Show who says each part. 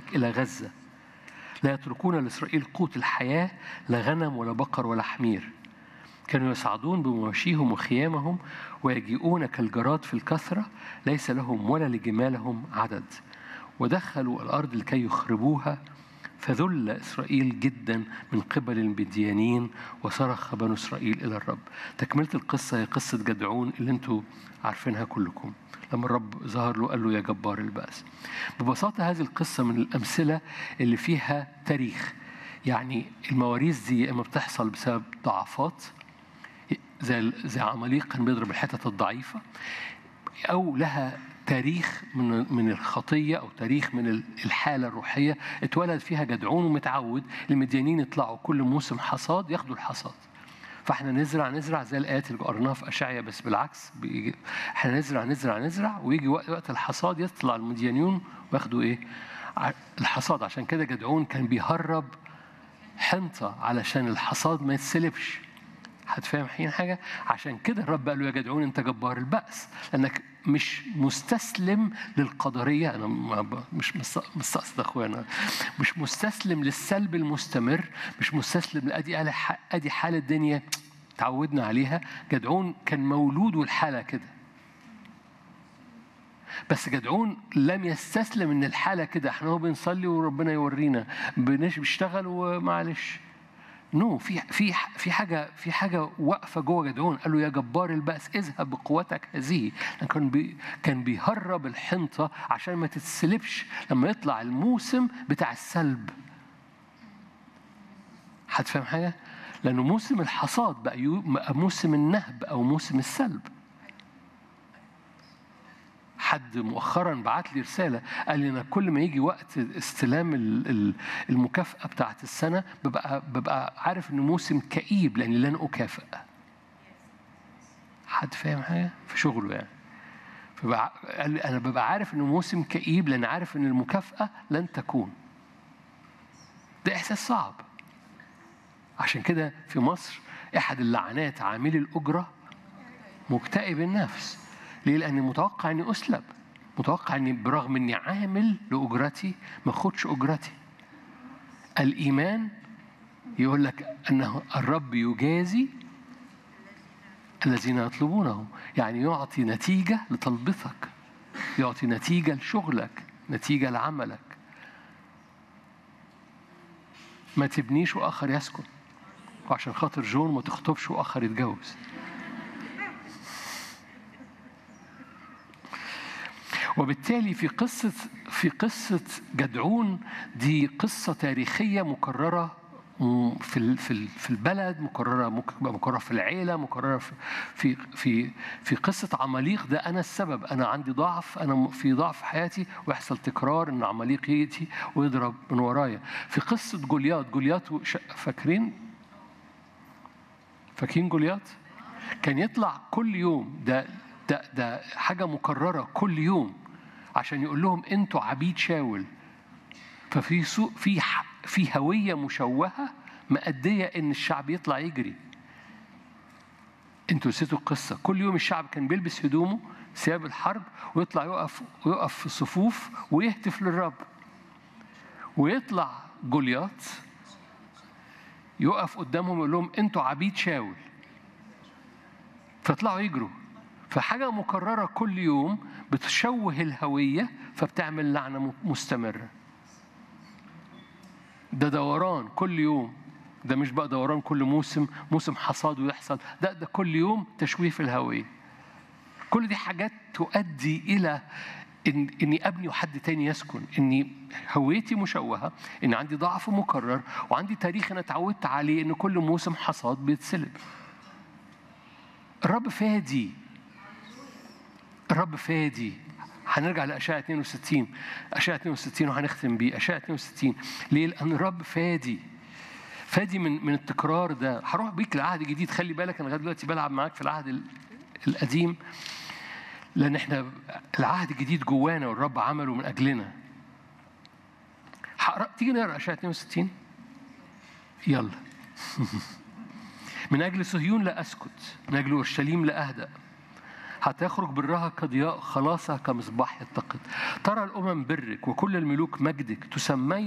Speaker 1: إلى غزة لا يتركون لإسرائيل قوت الحياة لا غنم ولا بقر ولا حمير كانوا يصعدون بمواشيهم وخيامهم ويجيئون كالجراد في الكثرة ليس لهم ولا لجمالهم عدد ودخلوا الأرض لكي يخربوها فذل إسرائيل جدا من قبل المديانين وصرخ بنو إسرائيل إلى الرب تكملة القصة هي قصة جدعون اللي انتوا عارفينها كلكم لما الرب ظهر له قال له يا جبار البأس ببساطة هذه القصة من الأمثلة اللي فيها تاريخ يعني المواريث دي اما بتحصل بسبب ضعفات زي زي عماليق كان بيضرب الحتت الضعيفة أو لها تاريخ من من الخطيه او تاريخ من الحاله الروحيه اتولد فيها جدعون ومتعود المديانين يطلعوا كل موسم حصاد ياخدوا الحصاد فاحنا نزرع نزرع زي الايات اللي قريناها في اشعيا بس بالعكس بيجي احنا نزرع نزرع نزرع ويجي وقت وقت الحصاد يطلع المديانيون وياخدوا ايه؟ الحصاد عشان كده جدعون كان بيهرب حنطه علشان الحصاد ما يتسلبش هتفهم حين حاجه عشان كده الرب قال له يا جدعون انت جبار البأس لانك مش مستسلم للقدريه انا مش مستقصد اخويا انا مش مستسلم للسلب المستمر مش مستسلم لادي ادي حال الدنيا تعودنا عليها جدعون كان مولود والحاله كده بس جدعون لم يستسلم ان الحاله كده احنا هو بنصلي وربنا يورينا بنشتغل ومعلش نو no, في في في حاجه في حاجه واقفه جوه جدعون قال له يا جبار البأس اذهب بقوتك هذه كان بي كان بيهرب الحنطه عشان ما تتسلبش لما يطلع الموسم بتاع السلب هتفهم حاجه؟ لانه موسم الحصاد بقى موسم النهب او موسم السلب حد مؤخرا بعت لي رساله قال لي انا كل ما يجي وقت استلام المكافاه بتاعت السنه ببقى ببقى عارف انه موسم كئيب لاني لن اكافئ حد فاهم حاجه في شغله يعني فبقى قال لي انا ببقى عارف انه موسم كئيب لان عارف ان المكافاه لن تكون ده احساس صعب عشان كده في مصر احد اللعنات عامل الاجره مكتئب النفس ليه؟ لأني متوقع إني أسلب متوقع إني برغم إني عامل لأجرتي ما أخدش أجرتي الإيمان يقول لك أنه الرب يجازي الذين يطلبونه يعني يعطي نتيجة لطلبتك يعطي نتيجة لشغلك نتيجة لعملك ما تبنيش وآخر يسكن وعشان خاطر جون ما تخطبش وآخر يتجوز وبالتالي في قصة في قصة جدعون دي قصة تاريخية مكررة في في في البلد مكررة ممكن تبقى مكررة في العيلة مكررة في في في قصة عماليق ده أنا السبب أنا عندي ضعف أنا في ضعف في حياتي ويحصل تكرار إن عماليق يأتي ويضرب من ورايا في قصة جوليات جوليات فاكرين فاكرين جوليات كان يطلع كل يوم ده ده ده حاجة مكررة كل يوم عشان يقول لهم انتوا عبيد شاول ففي سوء في في هويه مشوهه مأديه ان الشعب يطلع يجري انتوا نسيتوا القصه كل يوم الشعب كان بيلبس هدومه ثياب الحرب ويطلع يقف ويقف في صفوف ويهتف للرب ويطلع جولياط يقف قدامهم يقول لهم انتوا عبيد شاول فيطلعوا يجروا فحاجة مكررة كل يوم بتشوه الهوية فبتعمل لعنة مستمرة ده دوران كل يوم ده مش بقى دوران كل موسم موسم حصاد ويحصل ده ده كل يوم تشويه في الهوية كل دي حاجات تؤدي إلى إن إني أبني وحد تاني يسكن إني هويتي مشوهة إن عندي ضعف مكرر وعندي تاريخ أنا اتعودت عليه إن كل موسم حصاد بيتسلب الرب فادي الرب فادي هنرجع لأشعة 62 أشعة 62 وهنختم بيه أشعة 62 ليه؟ لأن الرب فادي فادي من من التكرار ده هروح بيك لعهد جديد خلي بالك أنا لغاية دلوقتي بلعب معاك في العهد القديم لأن احنا العهد الجديد جوانا والرب عمله من أجلنا هقرأ تيجي نقرأ أشعة 62 يلا من أجل صهيون لا أسكت من أجل أورشليم لا أهدأ حتى يخرج برها كضياء خلاصها كمصباح يتقد ترى الأمم برك وكل الملوك مجدك تسمين